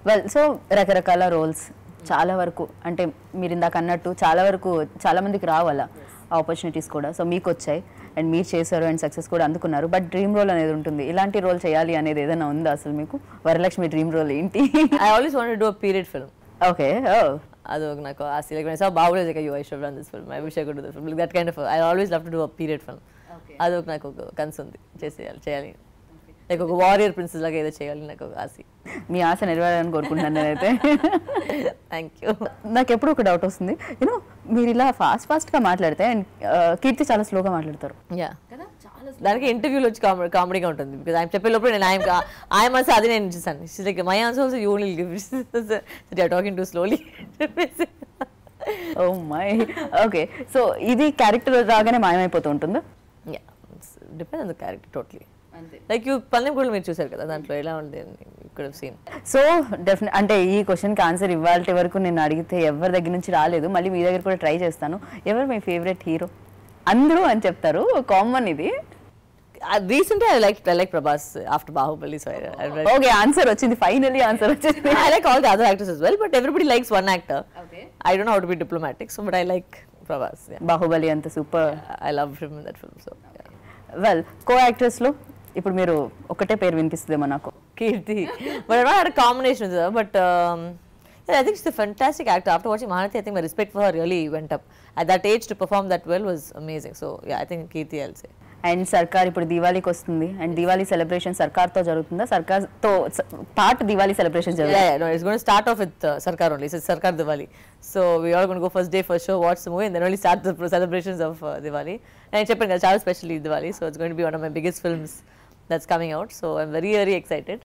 Well so రకరకాల roles చాలా వరకు అంటే మీరు ఇందాక అన్నట్టు చాలా వరకు చాలా మందికి రావాలా ఆపర్చునిటీస్ కూడా సో మీకు వచ్చాయి అండ్ మీరు చేశారు అండ్ సక్సెస్ కూడా అందుకున్నారు బట్ డ్రీమ్ రోల్ అనేది ఉంటుంది ఇలాంటి రోల్ చేయాలి అనేది ఏదైనా ఉందా అసలు మీకు వరలక్ష్మి డ్రీమ్ రోల్ ఏంటి I always want do a period film okay అది ఒక నాకు ఆ సీలెక్ట్ సార్ బాగులేదు like you I should run this film I wish I could the film that kind of I always love to do a period film అది ఒక నాకు ఒక కన్స్ ఉంది చేసేయాలి చేయాలి లైక్ ఒక వారియర్ ప్రిన్సెస్ లాగా ఏదో చేయాలి నాకు ఒక ఆశ మీ ఆశ నెరవేరాలని కోరుకుంటున్నాను నేనైతే థ్యాంక్ యూ నాకు ఎప్పుడు ఒక డౌట్ వస్తుంది యూనో మీరు ఇలా ఫాస్ట్ ఫాస్ట్గా మాట్లాడితే అండ్ కీర్తి చాలా స్లోగా మాట్లాడతారు యా దానికి ఇంటర్వ్యూలో వచ్చి కామెడీ కామెడీగా ఉంటుంది బికాజ్ ఆయన చెప్పేటప్పుడు నేను ఆయన ఆయన మనసు అది నేను చూసాను she's like my answer also you will give you're talking to slowly చెప్పేసి ఓ మై ఓకే సో ఇది క్యారెక్టర్ రాగానే మాయమైపోతూ ఉంటుందా yeah depend on the character totally like you పల్లెం కూడా మీరు చూసారు కదా దాంట్లో ఎలా ఉంది ఇక్కడ సీన్ సో డెఫినెట్ అంటే ఈ క్వశ్చన్కి ఆన్సర్ ఇవ్వాల్టి వరకు నేను అడిగితే ఎవరి దగ్గర నుంచి రాలేదు మళ్ళీ మీ దగ్గర కూడా ట్రై చేస్తాను ఎవరు మీ ఫేవరెట్ హీరో అందరూ అని చెప్తారు కామన్ ఇది recently I like I like Prabhas after Baahubali so okay answer వచ్చింది ఫైనలీ ఆన్సర్ వచ్చింది I like all the other actors as well, but everybody likes one actor. I don't know how to be diplomatic, so but I like Prabhas. Yeah. Baahubali అంత super I love him in that film. So yeah. Well co యాక్టర్స్లో ఇప్పుడు మీరు ఒకటే పేరు వినిపిస్తుందేమో నాకు Kirti, but I've not had a combination with her. But um, yeah, I think she's a fantastic actor. After watching Mahanati, I think my respect for her really went up. At that age, to perform that well was amazing. So yeah, I think Kirti, I'll say. And Sarkar ఇప్పుడు దివాళీకి వస్తుంది and Diwali celebration సర్కార్తో జరుగుతుందా సర్కార్తో part Diwali celebration Yeah, జరుగుతుంది yeah, no, it's going to start off with uh, Sarkar only. So it's Sarkar Diwali. So we all going to go first day, first show, watch the movie, and then only start the pro- celebrations of uh, Diwali. And it's Chapan Chal especially Diwali. So it's going to be one of my biggest films that's coming out. So I'm very, very excited.